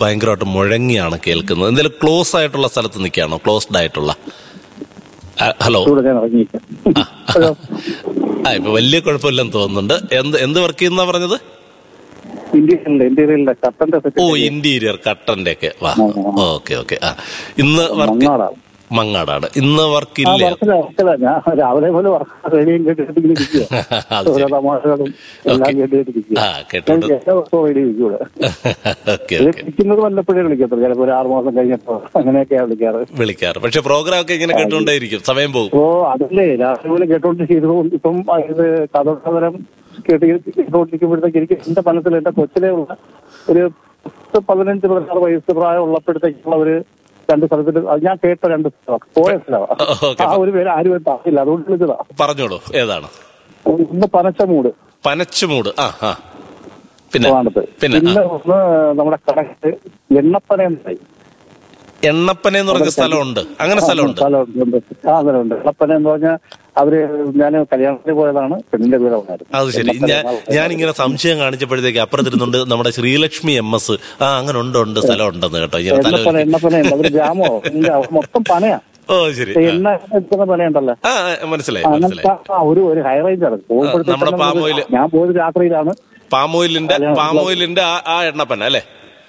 ഭയങ്കരമായിട്ട് മുഴങ്ങിയാണ് കേൾക്കുന്നത് എന്തെങ്കിലും ക്ലോസ് ആയിട്ടുള്ള സ്ഥലത്ത് നിൽക്കുകയാണോ ക്ലോസ്ഡ് ആയിട്ടുള്ള ആ, ഹലോ ഇവിടെ ഞാൻ ഇറങ്ങിയിരിക്കാം ഹലോ ആ ഇപ്പൊ വലിയ കുഴപ്പമില്ലെന്ന് തോന്നുന്നുണ്ട് എന്ത് എന്ത് വർക്ക് ചെയ്യുന്ന പറഞ്ഞത് ഇന്ത്യയിലെ ഇന്ത്യയിലെ കട്ടന്റെ ഓ സെറ്റ് ഇന്റീരിയർ കട്ടന്റെ ഒക്കെ വാ ആ, ആ. ഓക്കെ ഓക്കെ ആ ഇന്ന് വർക്ക് മങ്ങാടാണ് മങ്ങാടാണ് ഇന്ന് വർക്ക് ആ ഇല്ല വർക്കില്ല വർക്കില്ല ഞാൻ രാവിലെ പോലെ വർക്ക് റേഡിയോയും കേട്ടിട്ട് ഇങ്ങനെ ഇരിക്കുക അത് ഓരോ ശരി തമാശകളും എല്ലാം ഓക്കേ. കേട്ടിട്ട് ഇരിക്കുക ആ കേട്ടോണ്ട് ഞാൻ എല്ലാ ദിവസവും റേഡിയോ ഇരിക്കും ഇവിടെ ഓക്കെ ഇത് ഓക്കെ വിളിക്കുന്നത് വല്ലപ്പോഴേ വിളിക്കത്തുള്ളൂ ചിലപ്പോൾ ഒരു ആറ് മാസം കഴിഞ്ഞപ്പോ അങ്ങനെയൊക്കെയാ വിളിക്കാറ് വിളിക്കാറ് പക്ഷെ പ്രോഗ്രാം ഒക്കെ ഇങ്ങനെ കേട്ടുകൊണ്ടേയിരിക്കും സമയം പോകും ഓ അതല്ലേ രാവിലെ പോലെ കേട്ടോണ്ടിരിക്കുന്നു ഇപ്പം ഇത് കഥോട്ടതരം കേട്ട് കേട്ടോണ്ടിരിക്കുമ്പോഴത്തേക്ക് എനിക്ക് എന്റെ മനസ്സിൽ എന്റെ കൊച്ചിലെ ഉള്ള ഒരു പത്ത് പതിനഞ്ച് പതിനാറ് വയസ്സ് പ്രായം ഉള്ളപ്പോഴത്തേക്കുള്ള ഒരു രണ്ട് സ്ഥലത്തിൽ അത് ഞാൻ കേട്ട രണ്ട് സ്ഥലം പോയ സ്ഥലമാണ് ഓക്കെ. ആ ഒരു പേര് ആരും ആരും പറഞ്ഞില്ല അതുകൊണ്ട് വിളിച്ചതാ പറഞ്ഞോളൂ ഏതാണ് ഒന്ന് പനച്ചമൂട് പനച്ചുമൂട് ആ ആ പിന്നെ ട്രിവാൻഡ്രത്ത് പിന്നെ ആ, പിന്നെ ഒന്ന് നമ്മുടെ കടക്ക് എണ്ണപ്പന എന്നായി എണ്ണപ്പന എന്ന് പറഞ്ഞ സ്ഥലമുണ്ട് അങ്ങനെ സ്ഥലമുണ്ട് സ്ഥലമുണ്ട് ആ സ്ഥലമുണ്ട് എണ്ണപ്പന എന്ന് പറഞ്ഞാൽ അവര് ഞാൻ കല്യാണത്തിന് പോയതാണ് പെണ്ണിന്റെ വീട് അവിടെ അത് ശരി ഞാൻ ഞാനിങ്ങനെ സംശയം കാണിച്ചപ്പോഴത്തേക്ക് അപ്പുറത്തിരുന്നുണ്ട് നമ്മുടെ ശ്രീലക്ഷ്മി എം എസ് ആ അങ്ങനെ ഉണ്ട് ഉണ്ട് സ്ഥലം ഉണ്ടെന്ന് കേട്ടോ ഇങ്ങനെ എണ്ണപ്പന തല എണ്ണപ്പനയുണ്ട് അവര് ഗ്രാമോ ഇല്ല, അവിടെ മൊത്തം പനയാ ഓ ശരി ആ. എണ്ണ എടുക്കുന്ന പനയുണ്ടല്ലോ ആ ആ, മനസ്സിലായി അങ്ങനത്തെ മനസ്സിലായി ആ ഒരു ഒരു ഹൈ റേഞ്ച് ആണ് പോകുമ്പോഴത്തേക്ക് നമ്മുടെ തന്നെ palm oil. ഞാൻ പോയത് രാത്രിയിലാണ് പാമോയിലിന്റെ അല്ല, പാമോയിലിന്റെ ആ ആ എണ്ണപ്പന അല്ലേ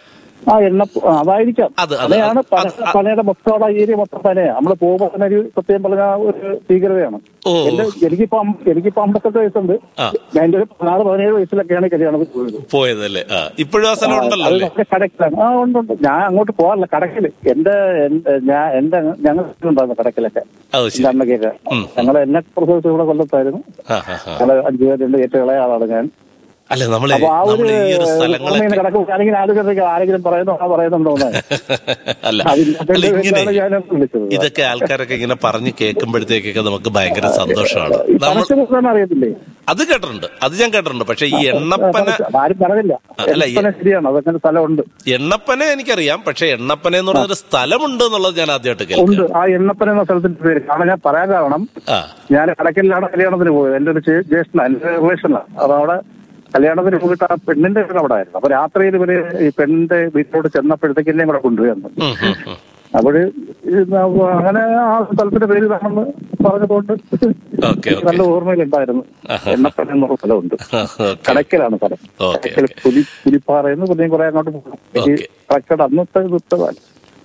ആ എണ്ണ ആ, അതായിരിക്കാം അത്, അത്, പനയാണ് അത്, പന- അത്, പനയുടെ മൊത്തം അവിടെ ഏരിയ മൊത്തം പനയാണ് നമ്മള് പോകുമ്പോൾ തന്നെ ഒരു സത്യം പറഞ്ഞ ഒരു ഭീകരതയാണ് ഓ എന്റെ എനിക്കിപ്പോ അം- എനിക്കിപ്പോ അമ്പത്തെട്ട് വയസ്സുണ്ട് ആ. ഞാൻ എന്റെ ഒരു പതിനാറ് പതിനേഴ് വയസ്സിലൊക്കെയാണ് കല്യാണത്തിന് പോയത് പോയതല്ലേ ആ ഇപ്പോഴും ആ സ്ഥലം ഉണ്ടല്ലോ അത് അല്ലേ നമ്മുടെ കടക്കിലാണ് ആ ഉണ്ട് ഉണ്ട് ഞാൻ അങ്ങോട്ട് പോകാറില്ല കടക്കില് എന്റെ എന്റെ- ഞാൻ എന്റെ ഞങ്ങൾ ഉണ്ടായിരുന്നു കടക്കിലൊക്കെ അത് എന്റെ ശരി അമ്മയ്ക്കൊക്കെ ഉം. ഞങ്ങൾ എന്നെ പ്രസവിച്ച ഇവിടെ കൊല്ലത്തായിരുന്നു ആ ആ ആ ഞങ്ങള് അഞ്ചു പേരുണ്ട് ഏറ്റവും ഇളയ ആളാണ് ഞാൻ അല്ല നമ്മള് അപ്പൊ ആ ഒരു നമ്മള് ഈ ഒരു സ്ഥലങ്ങളെ ഓർമ്മയിൽ കിടക്കും ഞാനിങ്ങനെ ആലോചിച്ചിട്ട് ആരെങ്കിലും പറയുന്നോ ആ പറയുന്നുണ്ടോ എന്ന് അല്ല അതില്ലാത്തതിന്റെ അല്ല ഇങ്ങനെ പേരിലാണ് ഞാൻ വിളിച്ചത് ഇതൊക്കെ ആൾക്കാരൊക്കെ ഇങ്ങനെ പറഞ്ഞ് കേൾക്കുമ്പോഴത്തേക്കൊക്കെ നമുക്ക് ഭയങ്കര സന്തോഷമാണ് ഈ നമ്മൾ പരസ്യം കൊടുക്കാൻ അറിയത്തില്ലേ അത് കേട്ടിട്ടുണ്ട് അത് ഞാൻ കേട്ടിട്ടുണ്ട് പക്ഷെ ഈ എണ്ണപ്പന പരസ്യം. ആരും പറഞ്ഞില്ല അല്ല, ഈ- എണ്ണപ്പന ശരിയാണ് അതങ്ങനെ സ്ഥലമുണ്ട് എണ്ണപ്പന എനിക്കറിയാം പക്ഷെ എണ്ണപ്പന എന്ന് പറഞ്ഞൊരു സ്ഥലമുണ്ട് എന്നുള്ളത് ഞാൻ ആദ്യമായിട്ട് ഉണ്ട് കേൾക്കുക ആ എണ്ണപ്പന എന്ന സ്ഥലത്തിന്റെ പേര് കാരണം ഞാൻ പറയാൻ കാരണം ആ ഞാൻ കടക്കലിലാണ് കല്യാണത്തിന് പോയത് എന്റെ ഒരു ചേ- ജ്യേഷ്ഠനാ എന്റെ റിലേഷനാ അപ്പൊ അവിടെ കല്യാണത്തിന് പോയിട്ട് ആ പെണ്ണിന്റെ വീട് അവിടെ ആയിരുന്നു അപ്പൊ രാത്രിയിൽ ഇവര് ഈ പെണ്ണിന്റെ വീട്ടിലോട്ട് ചെന്നപ്പോഴത്തേക്ക് എന്നെ കൂടെ കൊണ്ടുവരുന്നു ഉം, ഉം, ഉം. അപ്പോഴ് ഇത് അങ്ങനെ ആ സ്ഥലത്തിന്റെ പേര് ഇതാണെന്ന് പറഞ്ഞതുകൊണ്ട് ഓക്കെ ഓക്കെ നല്ല ഓർമ്മയിലുണ്ടായിരുന്നു എണ്ണപ്പന എന്നുള്ള സ്ഥലമുണ്ട് ഓക്കെ കടക്കലാണ് സ്ഥലം ഓക്കെ, കടക്കൽ പുലി പുലിപ്പാറയെന്ന് പിന്നെ കുറെ അങ്ങോട്ട് പോകും എനിക്ക് ഓക്കെ. കടക്കട അന്നത്തെ ഇന്നത്തെ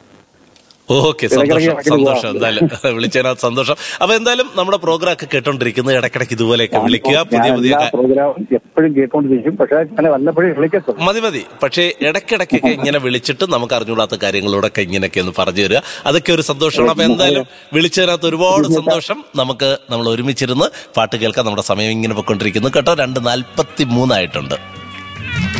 ഓക്കെ സന്തോഷം സന്തോഷം എന്തായാലും വിളിച്ചതിനകത്ത് സന്തോഷം അപ്പൊ എന്തായാലും നമ്മുടെ പ്രോഗ്രാം ഒക്കെ കേട്ടോണ്ടിരിക്കുന്നത് ഇടയ്ക്കിടയ്ക്ക് ഇതുപോലെയൊക്കെ വിളിക്കുക പുതിയ പുതിയ എല്ലാ കാ- പ്രോഗ്രാമും എപ്പോഴും കേട്ടോണ്ടിരിക്കും പക്ഷെ ഞാൻ വല്ലപ്പോഴും വിളിക്കത്തുള്ളൂ മതി മതി പക്ഷേ ഇടയ്ക്കിടയ്ക്കൊക്കെ ഇങ്ങനെ വിളിച്ചിട്ട് നമുക്ക് അറിഞ്ഞുകൂടാത്ത കാര്യങ്ങളോടൊക്കെ ഇങ്ങനെയൊക്കെ ഒന്ന് പറഞ്ഞു തരിക അതൊക്കെ ഒരു സന്തോഷമാണ് അപ്പൊ എന്തായാലും വിളിച്ചതിനകത്ത് ഒരുപാട് സന്തോഷം നമുക്ക് നമ്മൾ ഒരുമിച്ചിരുന്ന് പാട്ട് കേൾക്കാൻ നമ്മുടെ സമയം ഇങ്ങനെ പോയിക്കൊണ്ടിരിക്കുന്നു കേട്ടോ രണ്ട് നാൽപ്പത്തി മൂന്നായിട്ടുണ്ട്